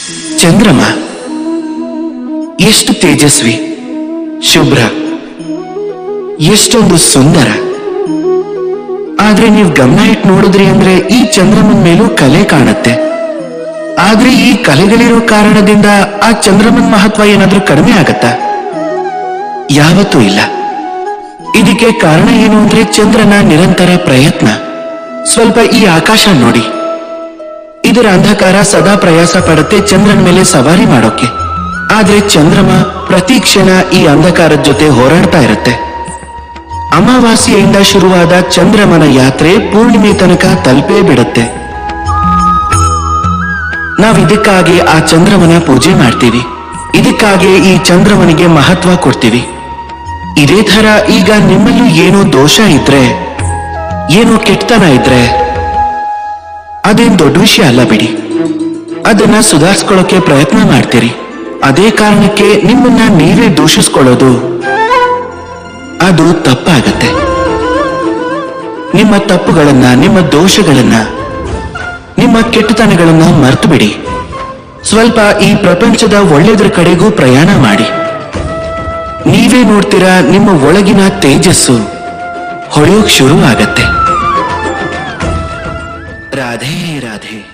ಚಂದ್ರಮ ಎಷ್ಟು ತೇಜಸ್ವಿ ಶುಭ್ರ ಎಷ್ಟೊಂದು ಸುಂದರ ಆದ್ರೆ ನೀವು ಗಮನ ಇಟ್ಟು ನೋಡಿದ್ರಿ ಅಂದ್ರೆ ಈ ಚಂದ್ರಮನ್ ಮೇಲೂ ಕಲೆ ಕಾಣುತ್ತೆ ಆದ್ರೆ ಈ ಕಲೆಗಳಿರೋ ಕಾರಣದಿಂದ ಆ ಚಂದ್ರಮನ್ ಮಹತ್ವ ಏನಾದ್ರೂ ಕಡಿಮೆ ಆಗತ್ತಾ ಯಾವತ್ತೂ ಇಲ್ಲ ಇದಕ್ಕೆ ಕಾರಣ ಏನು ಅಂದ್ರೆ ಚಂದ್ರನ ನಿರಂತರ ಪ್ರಯತ್ನ ಸ್ವಲ್ಪ ಈ ಆಕಾಶ ನೋಡಿ ಇದರ ಅಂಧಕಾರ ಸದಾ ಪ್ರಯಾಸ ಪಡುತ್ತೆ ಚಂದ್ರನ ಮೇಲೆ ಸವಾರಿ ಮಾಡೋಕೆ ಆದ್ರೆ ಚಂದ್ರಮ ಪ್ರತಿ ಕ್ಷಣ ಈ ಅಂಧಕಾರದ ಜೊತೆ ಹೋರಾಡ್ತಾ ಇರುತ್ತೆ ಅಮಾವಾಸ್ಯೆಯಿಂದ ಶುರುವಾದ ಚಂದ್ರಮನ ಯಾತ್ರೆ ಪೂರ್ಣಿಮೆ ತನಕ ತಲುಪೇ ಬಿಡುತ್ತೆ ನಾವ್ ಇದಕ್ಕಾಗಿ ಆ ಚಂದ್ರಮನ ಪೂಜೆ ಮಾಡ್ತೀವಿ ಇದಕ್ಕಾಗಿ ಈ ಚಂದ್ರಮನಿಗೆ ಮಹತ್ವ ಕೊಡ್ತೀವಿ ಇದೇ ತರ ಈಗ ನಿಮ್ಮಲ್ಲೂ ಏನೋ ದೋಷ ಇದ್ರೆ ಏನೋ ಕೆಟ್ಟತನ ಇದ್ರೆ ಅದೇನ್ ದೊಡ್ಡ ವಿಷಯ ಅಲ್ಲ ಬಿಡಿ ಅದನ್ನ ಸುಧಾರಿಸ್ಕೊಳ್ಳೋಕೆ ಪ್ರಯತ್ನ ಮಾಡ್ತೀರಿ ಅದೇ ಕಾರಣಕ್ಕೆ ನಿಮ್ಮನ್ನ ನೀವೇ ದೂಷಿಸ್ಕೊಳ್ಳೋದು ಅದು ತಪ್ಪಾಗತ್ತೆ ನಿಮ್ಮ ತಪ್ಪುಗಳನ್ನ ನಿಮ್ಮ ದೋಷಗಳನ್ನ ನಿಮ್ಮ ಕೆಟ್ಟತನಗಳನ್ನ ಮರ್ತು ಬಿಡಿ ಸ್ವಲ್ಪ ಈ ಪ್ರಪಂಚದ ಒಳ್ಳೆದ್ರ ಕಡೆಗೂ ಪ್ರಯಾಣ ಮಾಡಿ ನೀವೇ ನೋಡ್ತೀರಾ ನಿಮ್ಮ ಒಳಗಿನ ತೇಜಸ್ಸು ಹೊಳೆಯೋಕ್ ಶುರು ಆಗತ್ತೆ ರಾಧೆ ರಾಧೆ